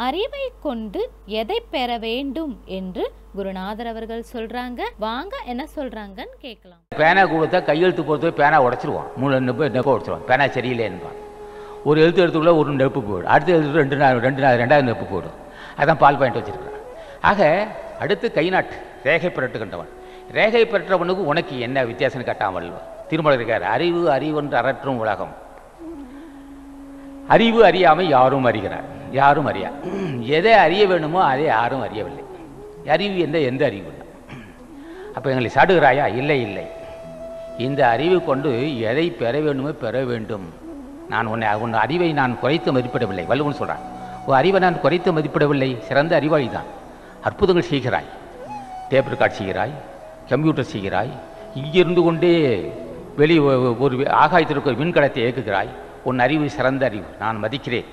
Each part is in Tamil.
அறிவை கொண்டு எதை பெற வேண்டும் என்று குருநாதர் அவர்கள் சொல்றாங்க வாங்க என்ன சொல்றாங்கன்னு கேட்கலாம் பேனா கொடுத்தா கையெழுத்து பொறுத்து பேனா உடச்சிருவான் மூணு நெப்ப நெப்ப உடச்சிருவான் பேனா சரியில்லைன்னுவான் ஒரு எழுத்து எழுத்துக்குள்ள ஒரு நெருப்பு போயிடும் அடுத்த எழுத்து ரெண்டு நாள் ரெண்டு நாள் ரெண்டாவது நெருப்பு போயிடும் அதான் பால் பாயிண்ட் வச்சிருக்கிறான் ஆக அடுத்து கை நாட்டு ரேகை புரட்டுகின்றவன் ரேகை புரட்டுறவனுக்கு உனக்கு என்ன வித்தியாசம்னு கட்டாமல் திருமலை இருக்கார் அறிவு அறிவென்று அரற்றும் உலகம் அறிவு அறியாமை யாரும் அறிகிறார் யாரும் அறியார் எதை அறிய வேணுமோ அதை யாரும் அறியவில்லை அறிவு என்ற எந்த அறிவு இல்லை அப்போ எங்களை சாடுகிறாயா இல்லை இல்லை இந்த அறிவு கொண்டு எதை பெற வேண்டுமோ பெற வேண்டும் நான் உன்னை உன் அறிவை நான் குறைத்து மதிப்பிடவில்லை வள்ளுவன் சொல்கிறான் உன் அறிவை நான் குறைத்து மதிப்பிடவில்லை சிறந்த அறிவாளி தான் அற்புதங்கள் செய்கிறாய் டேப் ரெக்கார்ட் செய்கிறாய் கம்ப்யூட்டர் செய்கிறாய் இங்கிருந்து கொண்டே வெளி ஒ- ஒரு ஆகாயத்திற்கு ஒரு விண்கலத்தை இயக்குகிறாய் உன் அறிவு சிறந்த அறிவு நான் மதிக்கிறேன்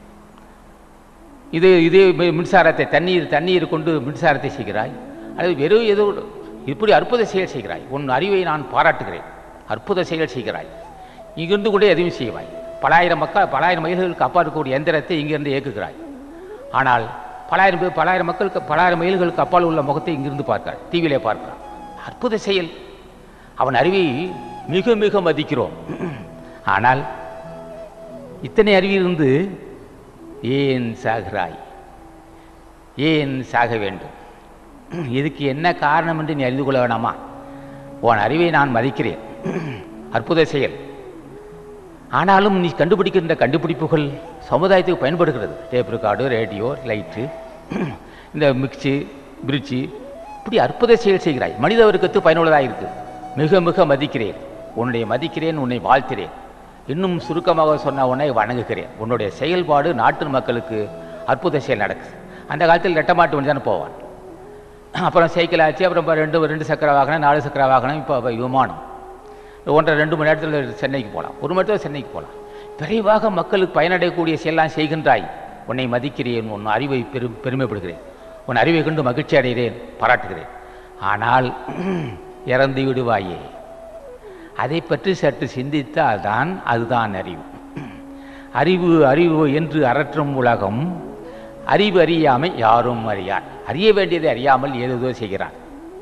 இது இது மி- மின்சாரத்தை தண்ணீர் தண்ணீர் கொண்டு மின்சாரத்தை செய்கிறாய் அல்லது வெறும் ஏதோ ஒரு- இப்படி அற்புத செயல் செய்கிறாய் உன் அறிவை நான் பாராட்டுகிறேன் அற்புத செயல் செய்கிறாய் இங்கிருந்து கொண்டே எதையும் செய்வாய் பலாயிரம் மக்கள் பலாயிரம் மைல்களுக்கு அப்பா இருக்கக்கூடிய எந்திரத்தை இங்கிருந்து இயக்குகிறாய் ஆனால் பலாயிரம் பேர் பலாயிரம் மக்களுக்கு பலாயிரம் மைல்களுக்கு அப்பால் உள்ள முகத்தை இங்கிருந்து பார்க்கிறார் டிவியிலே பார்க்கிறான் அற்புத செயல் அவன் அறிவை மிக மிக மதிக்கிறோம் ஆனால் இத்தனை அறிவிலிருந்து ஏன் சாகிறாய் ஏன் சாக வேண்டும் இதுக்கு என்ன காரணம் என்று நீ அறிந்து கொள்ள வேணாமா உன் அறிவை நான் மதிக்கிறேன் அற்புத செயல் ஆனாலும் நீ கண்டுபிடிக்கின்ற கண்டுபிடிப்புகள் சமுதாயத்துக்கு பயன்படுகிறது டேப் ரெக்கார்டு ரேடியோ லைட்டு இந்த மிக்சி பிரிட்ஜி இப்படி அற்புத செயல் செய்கிறாய் மனித வர்க்கத்து பயனுள்ளதாக இருக்கு மிக மிக மதிக்கிறேன் உன்னை மதிக்கிறேன் உன்னை வாழ்த்துகிறேன் இன்னும் சுருக்கமாக சொன்ன உன்னை வணங்குகிறேன் உன்னுடைய செயல்பாடு நாட்டு மக்களுக்கு அற்புத செயல் நடக்குது அந்த காலத்தில் ரெட்ட மாட்டு வண்டி தானே போவான் அப்புறம் சைக்கிள் ஆச்சு அப்புறம் இப்போ ரெண்டு ரெண்டு சக்கர வாகனம் நாலு சக்கர வாகனம் இப்போ இப்போ விமானம் ஒன்றரை ரெண்டு மணி நேரத்தில் சென்னைக்கு போகலாம் ஒரு மணி நேரத்தில் சென்னைக்கு போகலாம் விரைவாக மக்களுக்கு பயனடையக்கூடிய செயலாம் செய்கின்றாய் உன்னை மதிக்கிறேன் உன் அறிவை பெரு பெருமைப்படுகிறேன் உன் அறிவை கண்டு மகிழ்ச்சி அடைகிறேன் பாராட்டுகிறேன் ஆனால் இறந்து விடுவாயே அதை பற்றி சற்று சிந்தித்தால் தான் அதுதான் அறிவு அறிவு அறிவு என்று அரற்றும் உலகம் அறிவு அறியாமை யாரும் அறியார் அறிய வேண்டியதை அறியாமல் ஏதேதோ செய்கிறான்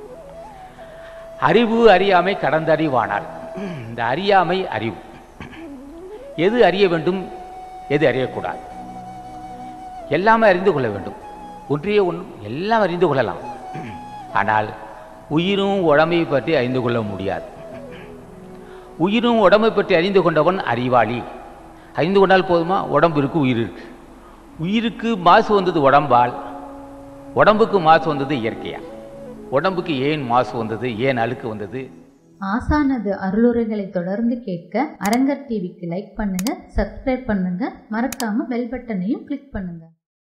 அறிவு அறியாமை கடந்த அறிவானால் இந்த அறியாமை அறிவு எது அறிய வேண்டும் எது அறியக்கூடாது எல்லாமே அறிந்து கொள்ள வேண்டும் ஒன்றிய ஒன்றும் எல்லாம் அறிந்து கொள்ளலாம் ஆனால் உயிரும் உடம்பை பற்றி அறிந்து கொள்ள முடியாது உயிரும் உடம்பை பற்றி அறிந்து கொண்டவன் அறிவாளி அறிந்து கொண்டால் போதுமா உடம்பு இருக்கு உயிர் இருக்கு உயிருக்கு மாசு வந்தது உடம்பால் உடம்புக்கு மாசு வந்தது இயற்கையா உடம்புக்கு ஏன் மாசு வந்தது ஏன் அழுக்கு வந்தது ஆசானது அருளுரைகளை தொடர்ந்து கேட்க அரங்கர் டிவிக்கு லைக் பண்ணுங்க சப்ஸ்கிரைப் பண்ணுங்க மறக்காம பெல் பட்டனையும் கிளிக் பண்ணுங்க